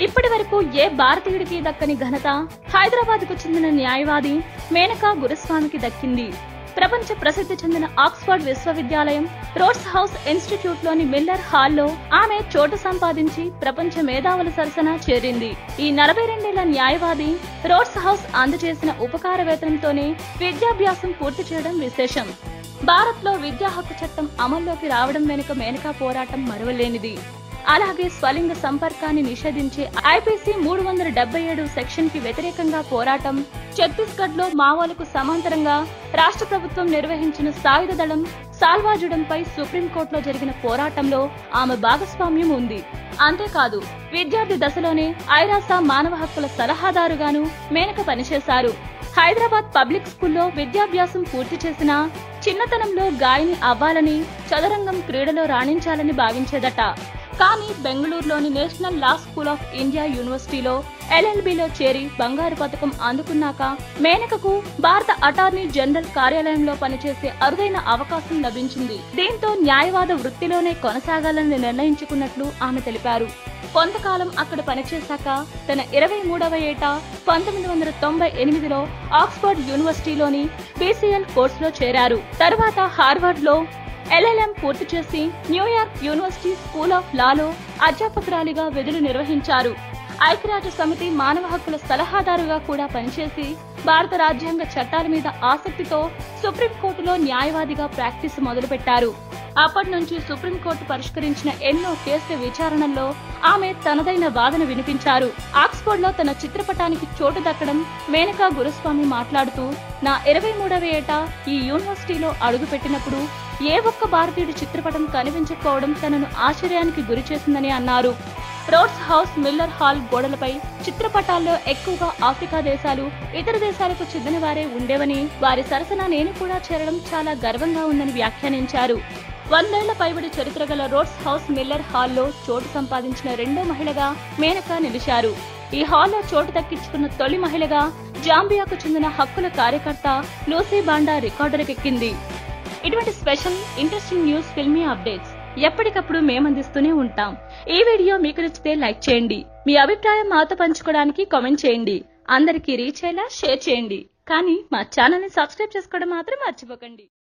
ఇప్పటి వరకు ఏ భారతీయుడికి దక్కని ఘనత హైదరాబాద్ కు చెందిన న్యాయవాది మేనకా గురుస్వామికి దక్కింది ప్రపంచ ప్రసిద్ధి చెందిన ఆక్స్ఫర్డ్ విశ్వవిద్యాలయం రోడ్స్ హౌస్ ఇన్స్టిట్యూట్ లోని మిల్లర్ హాల్లో ఆమె చోటు సంపాదించి ప్రపంచ మేధావుల సరసన చేరింది ఈ నలభై రెండేళ్ల న్యాయవాది రోడ్స్ హౌస్ అందజేసిన ఉపకార వేతనంతోనే విద్యాభ్యాసం పూర్తి చేయడం విశేషం భారత్ లో విద్యా హక్కు చట్టం అమల్లోకి రావడం వెనుక మేనకా పోరాటం మరువలేనిది అలాగే స్వలింగ సంపర్కాన్ని నిషేధించే ఐపీసీ మూడు వందల డెబ్బై ఏడు సెక్షన్ కి వ్యతిరేకంగా పోరాటం ఛత్తీస్గఢ్ లో మావోలకు సమాంతరంగా రాష్ట్ర ప్రభుత్వం నిర్వహించిన సాయుధ దళం సాల్వాజుడంపై సుప్రీంకోర్టులో జరిగిన పోరాటంలో ఆమె భాగస్వామ్యం ఉంది అంతేకాదు విద్యార్థి దశలోనే ఐరాస మానవ హక్కుల సలహాదారుగాను మేనక పనిచేశారు హైదరాబాద్ పబ్లిక్ స్కూల్లో విద్యాభ్యాసం పూర్తి చేసిన చిన్నతనంలో గాయని అవ్వాలని చదరంగం క్రీడలో రాణించాలని భావించేదట కానీ బెంగళూరులోని national law school of India యూనివర్సిటీలో ఎల్ఎల్బిలో చేరి బంగారు పథకం అందుకున్నాక మేనకకు భారత అటార్నీ జనరల్ కార్యాలయంలో పనిచేసే అరుదైన అవకాశం లభించింది దీంతో న్యాయవాద వృత్తిలోనే కొనసాగాలని నిర్ణయించుకున్నట్లు ఆమె తెలిపారు కొంతకాలం అక్కడ పనిచేశాక తన ఇరవై మూడవ ఏట పంతొమ్మిది వందల తొంభై ఎనిమిదిలో ఆక్స్ఫర్డ్ యూనివర్సిటీలోని బీసీఎల్ కోర్సులో చేరారు తర్వాత హార్వర్డ్ లో ఎల్ఎల్ఎం పూర్తి చేసి న్యూయార్క్ యూనివర్సిటీ స్కూల్ ఆఫ్ లాలో అధ్యాపకురాలిగా విధులు నిర్వహించారు ఐక్యరాజ్య సమితి మానవ హక్కుల సలహాదారుగా కూడా పనిచేసి భారత రాజ్యాంగ చట్టాల మీద ఆసక్తితో సుప్రీంకోర్టులో న్యాయవాదిగా ప్రాక్టీస్ మొదలుపెట్టారు అప్పటి నుంచి సుప్రీంకోర్టు పరిష్కరించిన ఎన్నో కేసుల విచారణల్లో ఆమె తనదైన వాదన వినిపించారు ఆక్స్ఫర్డ్ లో తన చిత్రపటానికి చోటు దక్కడం మేనకా గురుస్వామి మాట్లాడుతూ నా ఇరవై మూడవ ఏట ఈ యూనివర్సిటీలో అడుగుపెట్టినప్పుడు ఏ ఒక్క భారతీయుడి చిత్రపటం కనిపించకపోవడం తనను ఆశ్చర్యానికి గురి చేసిందని అన్నారు రోడ్స్ హౌస్ మిల్లర్ హాల్ గోడలపై చిత్రపటాల్లో ఎక్కువగా ఆఫ్రికా దేశాలు ఇతర దేశాలకు చెందిన వారే ఉండేవని వారి సరసన నేను కూడా చేరడం చాలా గర్వంగా ఉందని వ్యాఖ్యానించారు వందేళ్ల పైబడి చరిత్ర గల రోడ్స్ హౌస్ మిల్లర్ హాల్లో చోటు సంపాదించిన రెండో మహిళగా మేనకా నిలిచారు ఈ హాల్లో చోటు దక్కించుకున్న తొలి మహిళగా జాంబియాకు చెందిన హక్కుల కార్యకర్త లూసీ బాండా రికార్డులకెక్కింది ఇటువంటి special interesting news filmy updates ఎప్పటికప్పుడు మేమందిస్తూనే ఉంటాం ఈ వీడియో మీకు నచ్చితే లైక్ చేయండి మీ అభిప్రాయం మాతో పంచుకోవడానికి కామెంట్ చేయండి అందరికీ రీచ్ అయ్యేలా షేర్ చేయండి కానీ మా ఛానల్ ని సబ్స్క్రైబ్ చేసుకోవడం మాత్రం మర్చిపోకండి